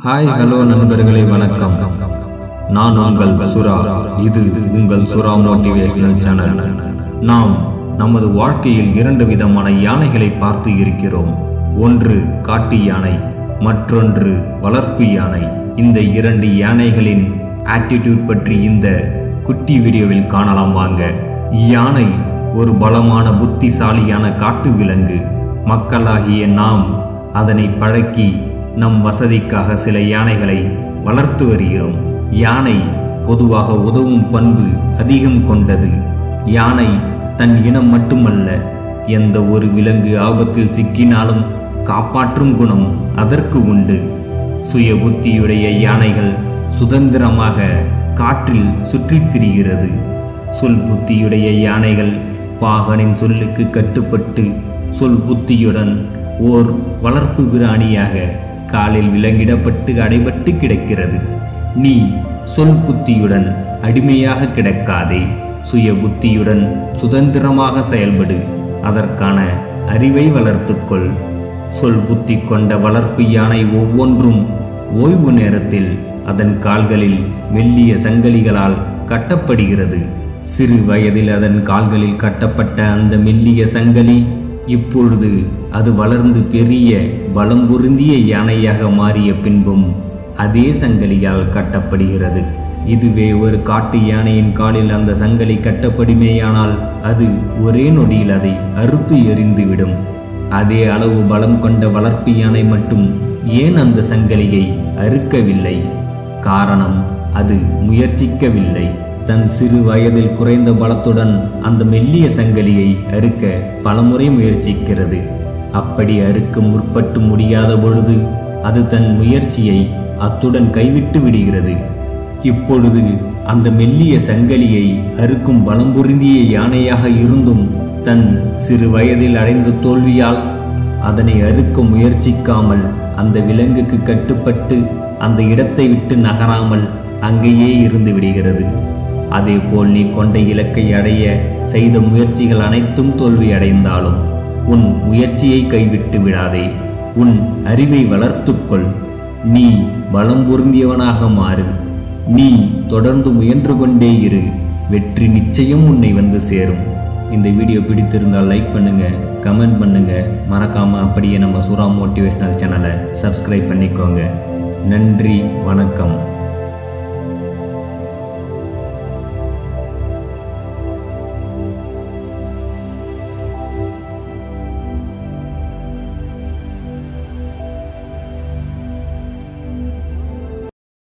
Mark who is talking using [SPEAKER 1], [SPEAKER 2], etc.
[SPEAKER 1] hi hello நண்பர்களே வணக்கம் நான் உங்கள் சுரா இது உங்கள் சுரா மோட்டிவேஷனல் சேனல் நாம் நமது வாழ்க்கையில் இரண்டு விதமான யானைகளை பார்த்து இருக்கிறோம் ஒன்று காட்டு யானை மற்றொன்று வளர்ப்பு யானை இந்த இரண்டு யானைகளின் ஆட்டிடியூட் பற்றி இந்த குட்டி வீடியோவில் காணலாம் வாங்க யானை ஒரு பலமான புத்திசாலியான காட்டு விலங்கு மக்களாகிய நாம் அதனை பழக்கி நம் வசதிக்காக சில யானைகளை வளர்த்து வருகிறோம் யானை பொதுவாக உதவும் பண்பு அதிகம் கொண்டது யானை தன் இனம் மட்டுமல்ல எந்த ஒரு விலங்கு ஆபத்தில் சிக்கினாலும் காப்பாற்றும் குணம் அதற்கு உண்டு சுய புத்தியுடைய யானைகள் சுதந்திரமாக காற்றில் சுற்றித் திரிகிறது சொல் புத்தியுடைய யானைகள் பாகனின் சொல்லுக்கு கட்டுப்பட்டு சொல் புத்தியுடன் ஓர் வளர்ப்பு பிராணியாக காலில் விலங்கிடப்பட்டு அடைபட்டு கிடக்கிறது நீ சொல் புத்தியுடன் அடிமையாக கிடக்காதே சுய புத்தியுடன் சுதந்திரமாக செயல்படு அதற்கான அறிவை வளர்த்துக்கொள் சொல் புத்தி கொண்ட வளர்ப்பு யானை ஒவ்வொன்றும் ஓய்வு நேரத்தில் அதன் கால்களில் மெல்லிய சங்கிலிகளால் கட்டப்படுகிறது சிறு வயதில் அதன் கால்களில் கட்டப்பட்ட அந்த மெல்லிய சங்கிலி இப்பொழுது அது வளர்ந்து பெரிய பலம் பொருந்திய யானையாக மாறிய பின்பும் அதே சங்கிலியால் கட்டப்படுகிறது இதுவே ஒரு காட்டு யானையின் காலில் அந்த சங்கிலி கட்டப்படுமேயானால் அது ஒரே நொடியில் அதை அறுத்து எறிந்துவிடும் அதே அளவு பலம் கொண்ட வளர்ப்பு யானை மட்டும் ஏன் அந்த சங்கிலியை அறுக்கவில்லை காரணம் அது முயற்சிக்கவில்லை தன் சிறு வயதில் குறைந்த பலத்துடன் அந்த மெல்லிய சங்கிலியை அறுக்க பலமுறை முயற்சிக்கிறது அப்படி அறுக்க முற்பட்டு முடியாத பொழுது அது தன் முயற்சியை அத்துடன் கைவிட்டு விடுகிறது இப்பொழுது அந்த மெல்லிய சங்கிலியை அறுக்கும் பலம் பொருந்திய யானையாக இருந்தும் தன் சிறு வயதில் அடைந்த தோல்வியால் அதனை அறுக்க முயற்சிக்காமல் அந்த விலங்குக்கு கட்டுப்பட்டு அந்த இடத்தை விட்டு நகராமல் அங்கேயே இருந்து விடுகிறது அதேபோல் நீ கொண்ட இலக்கை அடைய செய்த முயற்சிகள் அனைத்தும் தோல்வி அடைந்தாலும் உன் முயற்சியை கைவிட்டு விடாதே உன் அறிவை வளர்த்துக்கொள் நீ பலம் பொருந்தியவனாக மாறு நீ தொடர்ந்து முயன்று கொண்டே இரு வெற்றி நிச்சயம் உன்னை வந்து சேரும் இந்த வீடியோ பிடித்திருந்தால் லைக் பண்ணுங்க கமெண்ட் பண்ணுங்க மறக்காம அப்படியே நம்ம சுரா மோட்டிவேஷனல் சேனலை சப்ஸ்கிரைப் பண்ணிக்கோங்க நன்றி வணக்கம்